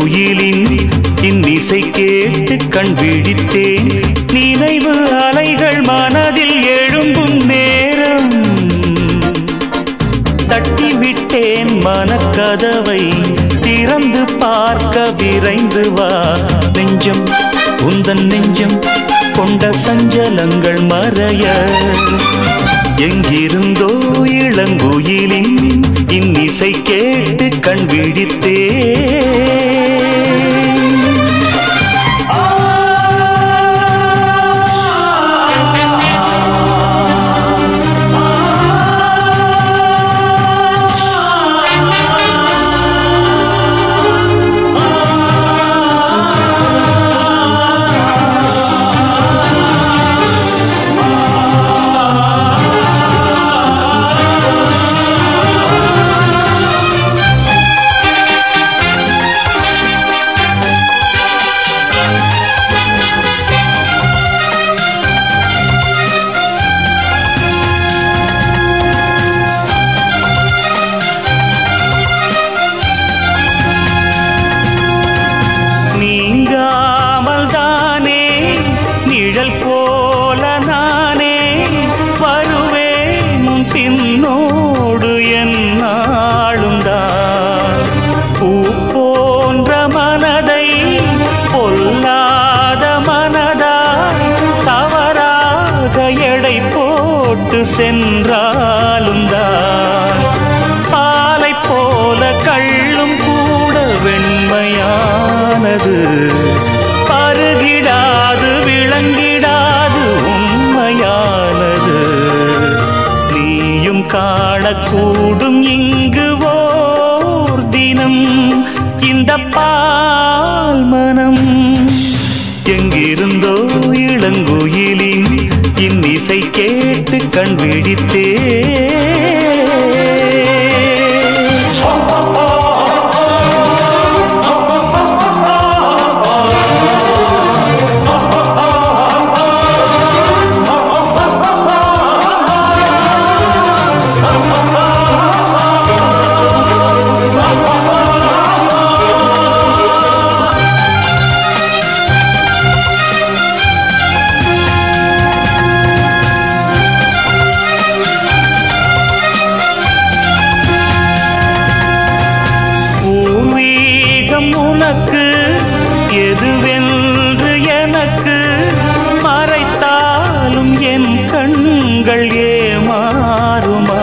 இளங்குயிலின் இன்னிசை கேட்டு கண் விழித்தேன் நினைவு அலைகள் மனதில் எழும்பும் நேரம் தட்டிவிட்டேன் மனக்கதவை திறந்து பார்க்க விரைந்து வா நெஞ்சம் உந்தன் நெஞ்சம் கொண்ட சஞ்சலங்கள் மறைய எங்கிருந்தோ இளங்குயிலின் இன்னிசை கேட்டு கண் விழித்தேன் நீங்காமல் தானே நிழல் போல நானே வருவேன் உன் பின்னோடு என் நாளும் தான் பூ போன்ற மனதை பொல்லாத மனதா தவறாக எடை போட்டு சென்றாலும் தான் பாலை போல கள்ளும் கூட வெண்மையானது பருகிடாது விளங்கிடாது உண்மையானது நீயும் காணக்கூடும் இங்கு ஓர் தினம் இந்த பால் மனம் எங்கிருந்தோ இளங்குயிலின் இன்னிசை கேட்டு கண் விழித்தே பூர்வீகம் உனக்கு எதுவென்று எனக்கு மறைத்தாலும் என் கண்கள் ஏமாறுமா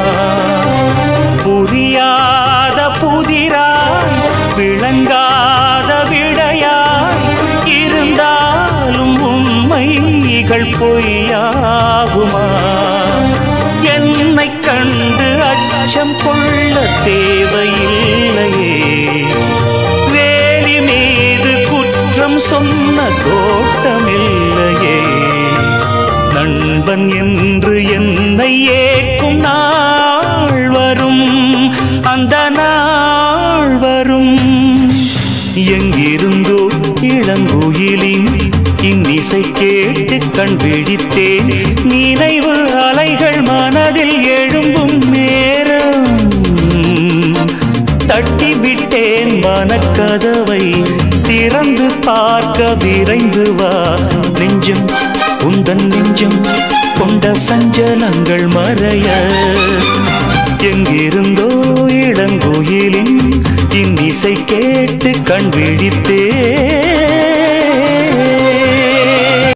புரியாத புதிராய் விளங்காத விடையாய் இருந்தாலும் உண்மைகள் பொய்யாகுமா என்னை கண்டு அச்சம் கொள்ள தேவையில்லையே வேலி மீது குற்றம் சொன்ன தோட்டமில்லையே நண்பன் என்று என்னை ஏக்கும் நாள் வரும் அந்த நாள் வரும் எங்கிருந்தோ இளங்குயிலின் இன்னிசை கேட்டு கண் விழித்தேன் நினைவு அலைகள் மனதில் எழும்பும் நேரம் தட்டிவிட்டேன் மனக்கதவை திறந்து பார்க்க விரைந்து வா நெஞ்சம் உந்தன் நெஞ்சம் கொண்ட சஞ்சலங்கள் மறைய எங்கிருந்தோ இளங்கோயிலின் இன்னிசை கேட்டு கண் விழித்தே